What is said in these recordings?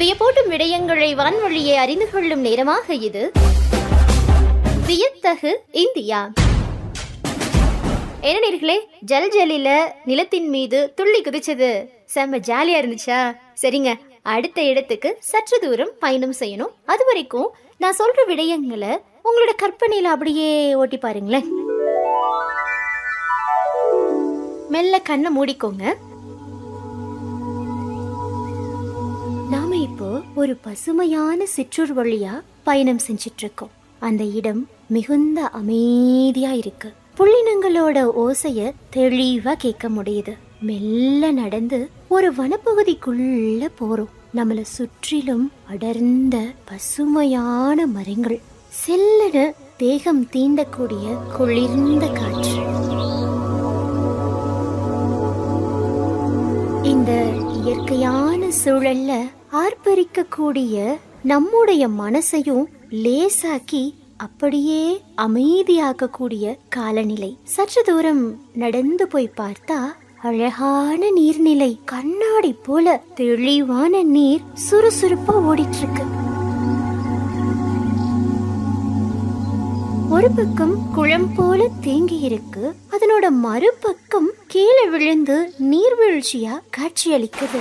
வியப்பூட்டும் விடயங்களை வான்வழியே அறிந்து கொள்ளும் நேரமாக இது வியத்தகு இந்தியா என்ன நேர்களே ஜல் ஜலில நிலத்தின் மீது துள்ளி குதிச்சது செம்ம ஜாலியா இருந்துச்சா சரிங்க அடுத்த இடத்துக்கு சற்று தூரம் பயணம் செய்யணும் அது வரைக்கும் நான் சொல்ற விடயங்களை உங்களோட கற்பனையில அப்படியே ஓட்டி பாருங்களேன் மெல்ல கண்ணை மூடிக்கோங்க நாம இப்போ ஒரு பசுமையான சிற்றூர் வழியா பயணம் செஞ்சிட்டு இருக்கோம் அந்த இடம் மிகுந்த அமைதியா இருக்கு புள்ளினங்களோட ஓசைய தெளிவா கேட்க முடியுது மெல்ல நடந்து ஒரு வனப்பகுதிக்குள்ள போறோம் நம்மள சுற்றிலும் அடர்ந்த பசுமையான மரங்கள் செல்லன தேகம் தீண்டக்கூடிய குளிர்ந்த காற்று இந்த இயற்கையான சூழல்ல ஆர்ப்பரிக்கக்கூடிய நம்முடைய மனசையும் லேசாக்கி அப்படியே அமைதியாக்கக்கூடிய காலநிலை சற்று தூரம் நடந்து போய் பார்த்தா அழகான நீர்நிலை கண்ணாடி போல தெளிவான நீர் சுறுசுறுப்பா ஓடிட்டு இருக்கு ஒரு பக்கம் குளம் போல தேங்கி இருக்கு அதனோட மறுபக்கம் கீழே விழுந்து நீர்வீழ்ச்சியா காட்சியளிக்குது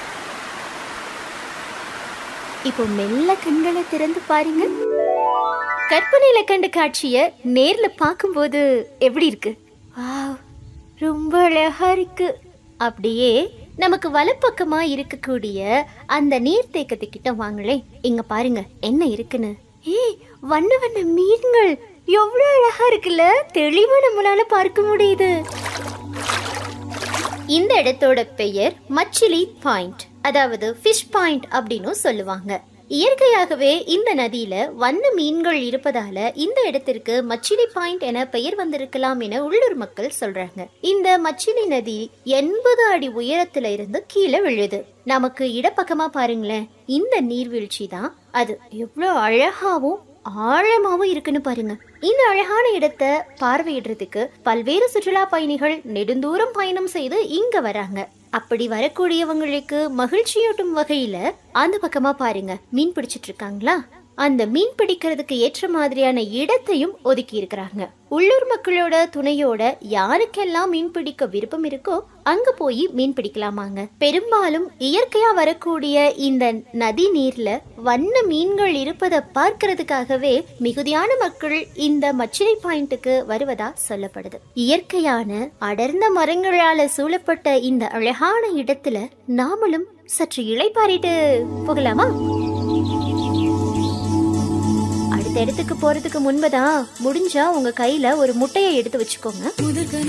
இப்போ மெல்ல கண்களை திறந்து பாருங்க கற்பனையில கண்ட காட்சிய நேர்ல பார்க்கும்போது எப்படி இருக்கு வாவ், ரொம்ப அழகா இருக்கு அப்படியே நமக்கு வலப்பக்கமா இருக்கக்கூடிய அந்த நீர்த்தேக்கத்துக்கிட்ட வாங்களே இங்க பாருங்க என்ன இருக்குன்னு ஏய் வண்ண வண்ண மீன்கள் எவ்வளவு அழகா இருக்குல்ல தெளிவா நம்மளால பார்க்க முடியுது இந்த இடத்தோட பெயர் மச்சிலி பாயிண்ட் அதாவது ஃபிஷ் பாயிண்ட் அப்படின்னு சொல்லுவாங்க இயற்கையாகவே இந்த நதியில வண்ண மீன்கள் இருப்பதால இந்த இடத்திற்கு மச்சிலி பாயிண்ட் என பெயர் வந்திருக்கலாம் என உள்ளூர் மக்கள் சொல்றாங்க இந்த மச்சிலி நதி எண்பது அடி உயரத்துல இருந்து கீழே விழுது நமக்கு இடப்பக்கமா பாருங்களேன் இந்த நீர்வீழ்ச்சி தான் அது எவ்வளவு அழகாவும் ஆழமாவும் இருக்குன்னு பாருங்க இந்த அழகான இடத்தை பார்வையிடுறதுக்கு பல்வேறு சுற்றுலா பயணிகள் நெடுந்தூரம் பயணம் செய்து இங்க வராங்க அப்படி வரக்கூடியவங்களுக்கு மகிழ்ச்சியூட்டும் வகையில அந்த பக்கமா பாருங்க மீன் பிடிச்சிட்டு இருக்காங்களா அந்த மீன் பிடிக்கிறதுக்கு ஏற்ற மாதிரியான இடத்தையும் ஒதுக்கி இருக்கிறாங்க உள்ளூர் மக்களோட துணையோட யாருக்கெல்லாம் மீன் பிடிக்க விருப்பம் இருக்கோ அங்க போய் மீன் பிடிக்கலாமாங்க பெரும்பாலும் இயற்கையா வரக்கூடிய இந்த நதி நீர்ல வண்ண மீன்கள் இருப்பதை பார்க்கறதுக்காகவே மிகுதியான மக்கள் இந்த மச்சிலை பாயிண்ட்டுக்கு வருவதா சொல்லப்படுது இயற்கையான அடர்ந்த மரங்களால சூழப்பட்ட இந்த அழகான இடத்துல நாமளும் சற்று இளைப்பாரிட்டு போகலாமா அடுத்த இடத்துக்கு போறதுக்கு முன்பதான் முடிஞ்சா உங்க கையில ஒரு முட்டையை எடுத்து வச்சுக்கோங்க முதற்கன